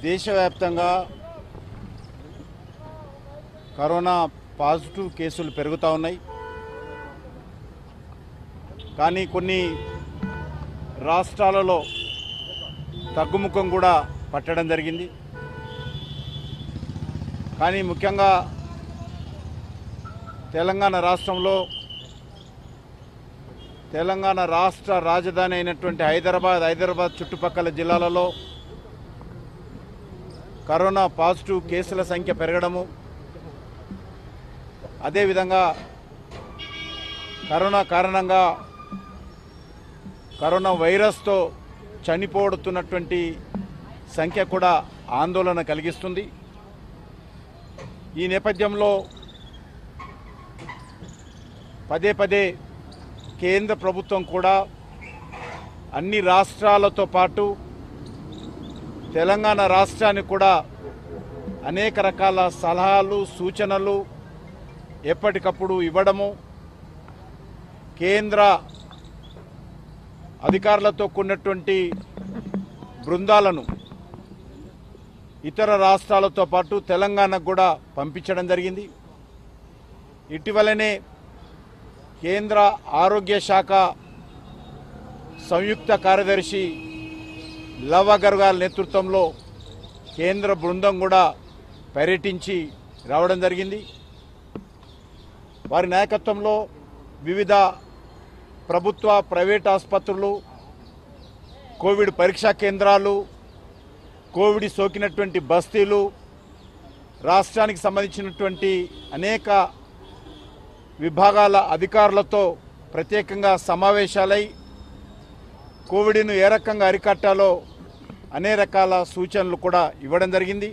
దేశవ్యాప్తంగా corona positive కేసులు పెరుగుతూ ఉన్నాయి కానీ కొన్ని రాష్ట్రాలలో తగ్గుముఖం కూడా పట్టడం జరిగింది కానీ ముఖ్యంగా తెలంగాణ రాష్ట్రంలో తెలంగాణ రాష్ట్ర రాజధాని అయినటువంటి హైదరాబాద్ హైదరాబాద్ చుట్టుపక్కల జిల్లాలలో కరోనా పాజిటివ్ కేసుల సంఖ్య పెరగడము అదేవిధంగా కరోనా కారణంగా కరోనా వైరస్తో చనిపోడుతున్నటువంటి సంఖ్య కూడా ఆందోళన కలిగిస్తుంది ఈ నేపథ్యంలో పదే పదే కేంద్ర ప్రభుత్వం కూడా అన్ని రాష్ట్రాలతో పాటు తెలంగాణ రాష్ట్రానికి కూడా అనేక రకాల సలహాలు సూచనలు ఎప్పటికప్పుడు ఇవ్వడము కేంద్ర అధికారులతో కూడినటువంటి బృందాలను ఇతర రాష్ట్రాలతో పాటు తెలంగాణకు కూడా పంపించడం జరిగింది ఇటీవలనే కేంద్ర ఆరోగ్య శాఖ సంయుక్త కార్యదర్శి లవ్ అగర్వాల్ నేతృత్వంలో కేంద్ర బృందం కూడా పర్యటించి రావడం జరిగింది వారి నాయకత్వంలో వివిధ ప్రభుత్వ ప్రైవేట్ ఆసుపత్రులు కోవిడ్ పరీక్షా కేంద్రాలు కోవిడ్ సోకినటువంటి బస్తీలు రాష్ట్రానికి సంబంధించినటువంటి అనేక విభాగాల అధికారులతో ప్రత్యేకంగా సమావేశాలై కోవిడ్ను ఏ రకంగా అరికట్టాలో అనేక రకాల సూచనలు కూడా ఇవ్వడం జరిగింది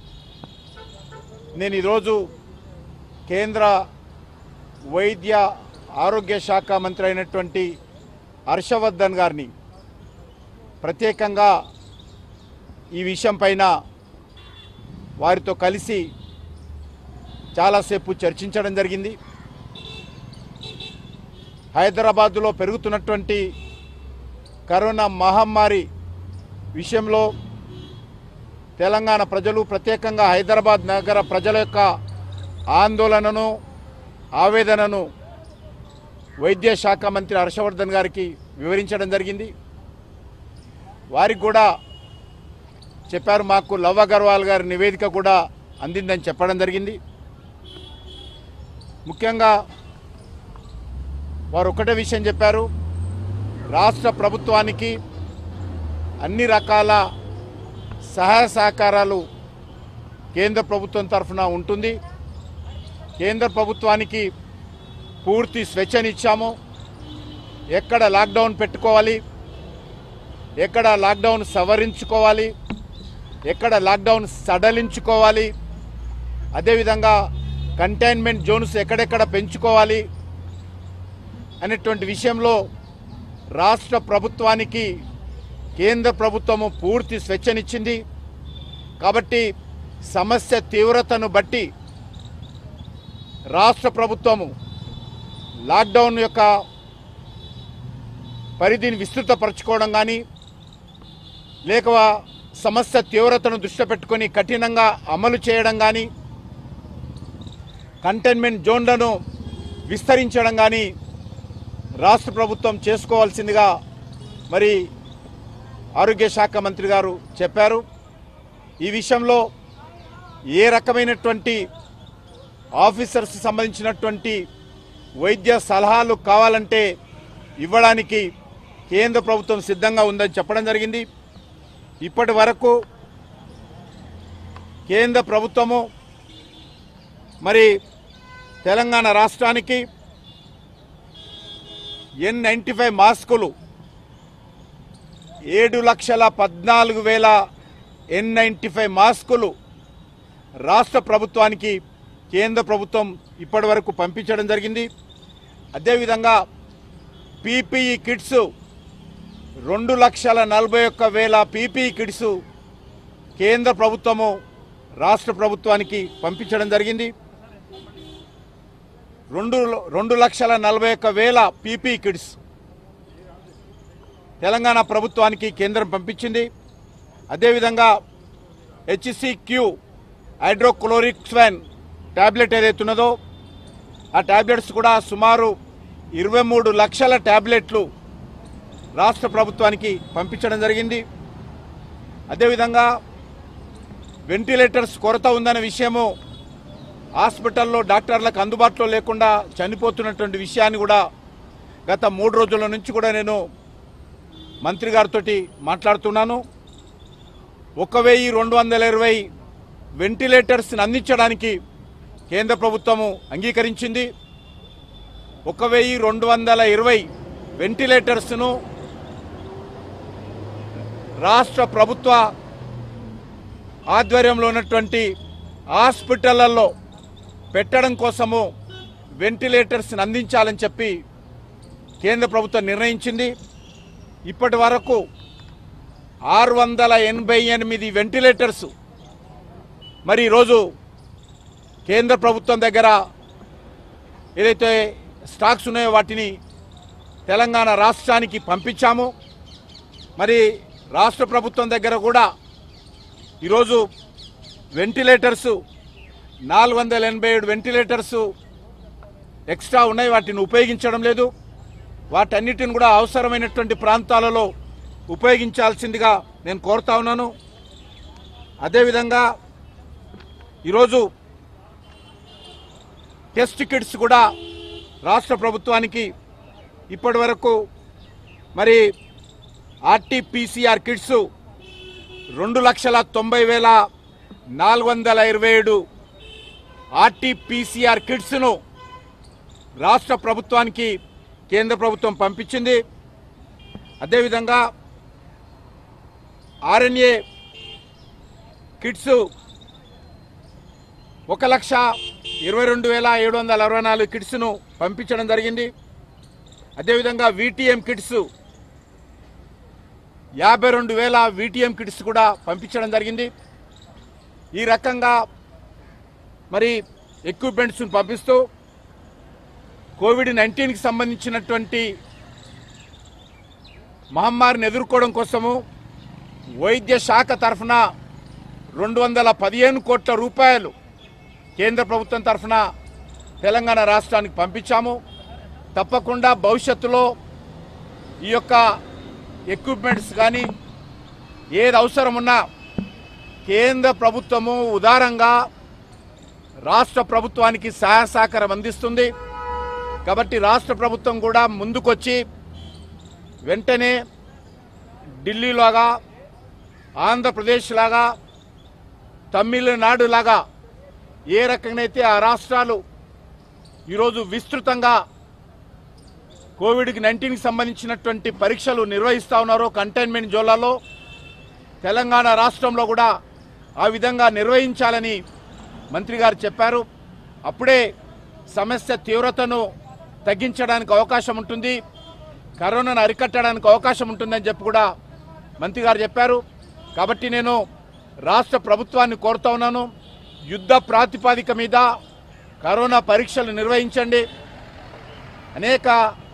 నేను ఈరోజు కేంద్ర వైద్య ఆరోగ్య శాఖ మంత్రి అయినటువంటి హర్షవర్ధన్ గారిని ప్రత్యేకంగా ఈ విషయం పైన వారితో కలిసి చాలాసేపు చర్చించడం జరిగింది హైదరాబాదులో పెరుగుతున్నటువంటి కరోనా మహమ్మారి విషయంలో తెలంగాణ ప్రజలు ప్రత్యేకంగా హైదరాబాద్ నగర ప్రజల యొక్క ఆందోళనను ఆవేదనను వైద్య శాఖ మంత్రి హర్షవర్ధన్ గారికి వివరించడం జరిగింది వారికి కూడా చెప్పారు మాకు లవ్ అగర్వాల్ గారి నివేదిక కూడా అందిందని చెప్పడం జరిగింది ముఖ్యంగా వారు ఒకటే విషయం చెప్పారు రాష్ట్ర ప్రభుత్వానికి అన్ని రకాల సహాయ సహకారాలు కేంద్ర ప్రభుత్వం తరఫున ఉంటుంది కేంద్ర ప్రభుత్వానికి పూర్తి స్వేచ్ఛనిచ్చాము ఎక్కడ లాక్డౌన్ పెట్టుకోవాలి ఎక్కడ లాక్డౌన్ సవరించుకోవాలి ఎక్కడ లాక్డౌన్ సడలించుకోవాలి అదేవిధంగా కంటైన్మెంట్ జోన్స్ ఎక్కడెక్కడ పెంచుకోవాలి అనేటువంటి విషయంలో రాష్ట్ర ప్రభుత్వానికి కేంద్ర ప్రభుత్వము పూర్తి స్వేచ్ఛనిచ్చింది కాబట్టి సమస్య తీవ్రతను బట్టి రాష్ట్ర ప్రభుత్వము లాక్డౌన్ యొక్క పరిధిని విస్తృతపరచుకోవడం కానీ లేక సమస్య తీవ్రతను దృష్టి పెట్టుకొని కఠినంగా అమలు చేయడం కానీ కంటైన్మెంట్ జోన్లను విస్తరించడం కానీ రాష్ట్ర ప్రభుత్వం చేసుకోవాల్సిందిగా మరి ఆరోగ్య శాఖ మంత్రి గారు చెప్పారు ఈ విషయంలో ఏ రకమైనటువంటి ఆఫీసర్స్ సంబంధించినటువంటి వైద్య సలహాలు కావాలంటే ఇవ్వడానికి కేంద్ర ప్రభుత్వం సిద్ధంగా ఉందని చెప్పడం జరిగింది ఇప్పటి వరకు కేంద్ర ప్రభుత్వము మరి తెలంగాణ రాష్ట్రానికి ఎన్ నైంటీ ఫైవ్ మాస్కులు ఏడు లక్షల పద్నాలుగు వేల ఎన్ నైంటీ ఫైవ్ మాస్కులు రాష్ట్ర ప్రభుత్వానికి కేంద్ర ప్రభుత్వం ఇప్పటి వరకు పంపించడం జరిగింది అదేవిధంగా పీపీఈ కిట్స్ రెండు లక్షల నలభై ఒక్క వేల పీపీఈ కిట్స్ కేంద్ర ప్రభుత్వము రాష్ట్ర ప్రభుత్వానికి పంపించడం జరిగింది రెండు రెండు లక్షల నలభై ఒక్క వేల పీపీఈ కిట్స్ తెలంగాణ ప్రభుత్వానికి కేంద్రం పంపించింది అదేవిధంగా హెచ్సి క్యూ హైడ్రోక్లోరిక్ స్వెన్ ట్యాబ్లెట్ ఏదైతే ఉన్నదో ఆ ట్యాబ్లెట్స్ కూడా సుమారు ఇరవై మూడు లక్షల ట్యాబ్లెట్లు రాష్ట్ర ప్రభుత్వానికి పంపించడం జరిగింది అదేవిధంగా వెంటిలేటర్స్ కొరత ఉందనే విషయము హాస్పిటల్లో డాక్టర్లకు అందుబాటులో లేకుండా చనిపోతున్నటువంటి విషయాన్ని కూడా గత మూడు రోజుల నుంచి కూడా నేను మంత్రి గారితో మాట్లాడుతున్నాను ఒక వెయ్యి రెండు వందల ఇరవై వెంటిలేటర్స్ని అందించడానికి కేంద్ర ప్రభుత్వము అంగీకరించింది ఒక వెయ్యి రెండు వందల ఇరవై వెంటిలేటర్స్ను రాష్ట్ర ప్రభుత్వ ఆధ్వర్యంలో ఉన్నటువంటి హాస్పిటళ్లలో పెట్టడం కోసము వెంటిలేటర్స్ని అందించాలని చెప్పి కేంద్ర ప్రభుత్వం నిర్ణయించింది ఇప్పటి వరకు ఆరు వందల ఎనభై ఎనిమిది వెంటిలేటర్స్ మరి ఈరోజు కేంద్ర ప్రభుత్వం దగ్గర ఏదైతే స్టాక్స్ ఉన్నాయో వాటిని తెలంగాణ రాష్ట్రానికి పంపించాము మరి రాష్ట్ర ప్రభుత్వం దగ్గర కూడా ఈరోజు వెంటిలేటర్స్ నాలుగు వందల ఎనభై ఏడు వెంటిలేటర్స్ ఎక్స్ట్రా ఉన్నాయి వాటిని ఉపయోగించడం లేదు వాటన్నిటిని కూడా అవసరమైనటువంటి ప్రాంతాలలో ఉపయోగించాల్సిందిగా నేను కోరుతా ఉన్నాను అదేవిధంగా ఈరోజు టెస్ట్ కిట్స్ కూడా రాష్ట్ర ప్రభుత్వానికి ఇప్పటి వరకు మరి ఆర్టీపీసీఆర్ కిట్స్ రెండు లక్షల తొంభై వేల నాలుగు వందల ఇరవై ఏడు ఆర్టీపీసీఆర్ కిట్స్ను రాష్ట్ర ప్రభుత్వానికి కేంద్ర ప్రభుత్వం పంపించింది అదేవిధంగా ఆర్ఎన్ఏ కిట్స్ ఒక లక్ష ఇరవై రెండు వేల ఏడు వందల అరవై నాలుగు కిట్స్ను పంపించడం జరిగింది అదేవిధంగా విటిఎం కిట్స్ యాభై రెండు వేల విటిఎం కిట్స్ కూడా పంపించడం జరిగింది ఈ రకంగా మరి ఎక్విప్మెంట్స్ను పంపిస్తూ కోవిడ్ నైన్టీన్కి సంబంధించినటువంటి మహమ్మారిని ఎదుర్కోవడం కోసము వైద్య శాఖ తరఫున రెండు వందల పదిహేను కోట్ల రూపాయలు కేంద్ర ప్రభుత్వం తరఫున తెలంగాణ రాష్ట్రానికి పంపించాము తప్పకుండా భవిష్యత్తులో ఈ యొక్క ఎక్విప్మెంట్స్ కానీ ఏది అవసరం ఉన్నా కేంద్ర ప్రభుత్వము ఉదారంగా రాష్ట్ర ప్రభుత్వానికి సహాయ సహకారం అందిస్తుంది కాబట్టి రాష్ట్ర ప్రభుత్వం కూడా ముందుకొచ్చి వెంటనే ఢిల్లీలాగా ఆంధ్రప్రదేశ్ లాగా తమిళనాడు లాగా ఏ రకంగానైతే ఆ రాష్ట్రాలు ఈరోజు విస్తృతంగా కోవిడ్కి నైన్టీన్కి సంబంధించినటువంటి పరీక్షలు నిర్వహిస్తూ ఉన్నారో కంటైన్మెంట్ జోన్లలో తెలంగాణ రాష్ట్రంలో కూడా ఆ విధంగా నిర్వహించాలని మంత్రి గారు చెప్పారు అప్పుడే సమస్య తీవ్రతను తగ్గించడానికి అవకాశం ఉంటుంది కరోనాను అరికట్టడానికి అవకాశం ఉంటుందని చెప్పి కూడా మంత్రి గారు చెప్పారు కాబట్టి నేను రాష్ట్ర ప్రభుత్వాన్ని కోరుతా ఉన్నాను యుద్ధ ప్రాతిపాదిక మీద కరోనా పరీక్షలు నిర్వహించండి అనేక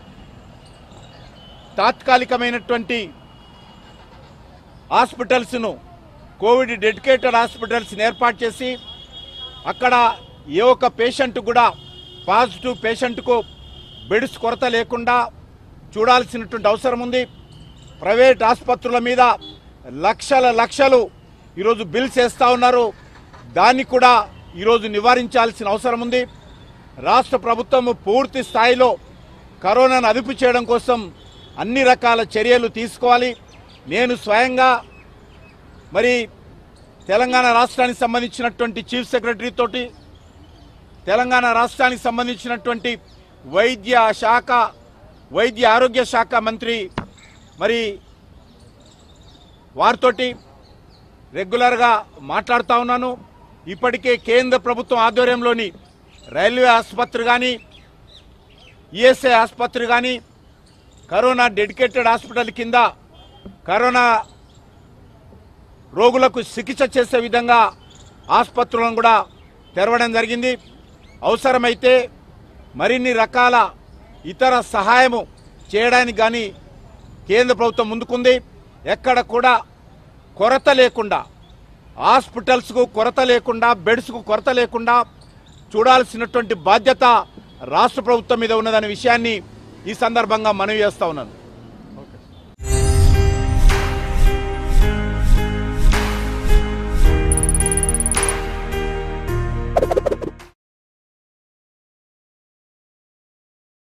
తాత్కాలికమైనటువంటి హాస్పిటల్స్ను కోవిడ్ డెడికేటెడ్ హాస్పిటల్స్ని ఏర్పాటు చేసి అక్కడ ఏ ఒక్క పేషెంట్ కూడా పాజిటివ్ పేషెంట్కు బెడ్స్ కొరత లేకుండా చూడాల్సినటువంటి అవసరం ఉంది ప్రైవేట్ ఆసుపత్రుల మీద లక్షల లక్షలు ఈరోజు బిల్స్ వేస్తూ ఉన్నారు దాన్ని కూడా ఈరోజు నివారించాల్సిన అవసరం ఉంది రాష్ట్ర ప్రభుత్వం పూర్తి స్థాయిలో కరోనాను అదుపు చేయడం కోసం అన్ని రకాల చర్యలు తీసుకోవాలి నేను స్వయంగా మరి తెలంగాణ రాష్ట్రానికి సంబంధించినటువంటి చీఫ్ సెక్రటరీ తోటి తెలంగాణ రాష్ట్రానికి సంబంధించినటువంటి వైద్య శాఖ వైద్య ఆరోగ్య శాఖ మంత్రి మరి వారితోటి రెగ్యులర్గా మాట్లాడుతూ ఉన్నాను ఇప్పటికే కేంద్ర ప్రభుత్వం ఆధ్వర్యంలోని రైల్వే ఆసుపత్రి కానీ ఈఎస్ఐ ఆసుపత్రి కానీ కరోనా డెడికేటెడ్ హాస్పిటల్ కింద కరోనా రోగులకు చికిత్స చేసే విధంగా ఆసుపత్రులను కూడా తెరవడం జరిగింది అవసరమైతే మరిన్ని రకాల ఇతర సహాయము చేయడానికి కానీ కేంద్ర ప్రభుత్వం ముందుకుంది ఎక్కడ కూడా కొరత లేకుండా హాస్పిటల్స్కు కొరత లేకుండా బెడ్స్కు కొరత లేకుండా చూడాల్సినటువంటి బాధ్యత రాష్ట్ర ప్రభుత్వం మీద ఉన్నదనే విషయాన్ని ఈ సందర్భంగా మనవి చేస్తా ఉన్నాను